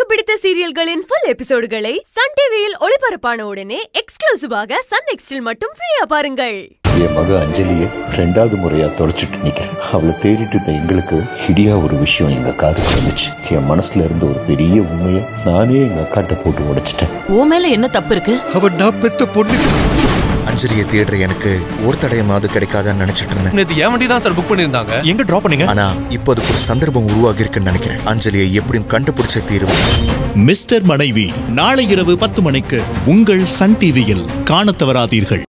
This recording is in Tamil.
பிடித்த சீரியல்களின் ஃபுல் எபிசோடுகளை சன் டிவியில் ஒளிபரப்பான உடனே எக்ஸ்க்ளூசிவாக சன் நெக்ஸ்டில் மட்டும் ஃப்ரீயா பாருங்கள் என் மக அஞ்சலியை ரெண்டாவது முறையா தொலைச்சிட்டு நிக்கிறேன் அவளை தேடிட்டு இருந்த எங்களுக்கு இடியா ஒரு விஷயம் எங்க காதுக்கு வந்துச்சு என் மனசுல இருந்த ஒரு பெரிய உண்மையை நானே எங்க அக்காட்ட போட்டு உடைச்சிட்டேன் உன் மேல என்ன தப்பு இருக்கு அவன் நான் பெத்த பொண்ணு அஞ்சலியை தேடுற எனக்கு ஒரு தடயமாவது கிடைக்காதான்னு நினைச்சிட்டு இருந்தேன் நேத்து என் வண்டி தான் சார் புக் பண்ணியிருந்தாங்க எங்க டிராப் பண்ணீங்க ஆனா இப்போ அதுக்கு ஒரு சந்தர்ப்பம் உருவாகி இருக்குன்னு நினைக்கிறேன் அஞ்சலியை எப்படியும் கண்டுபிடிச்ச தீர்வு மிஸ்டர் மனைவி நாளை இரவு பத்து மணிக்கு உங்கள் சன் டிவியில் காணத் தவறாதீர்கள்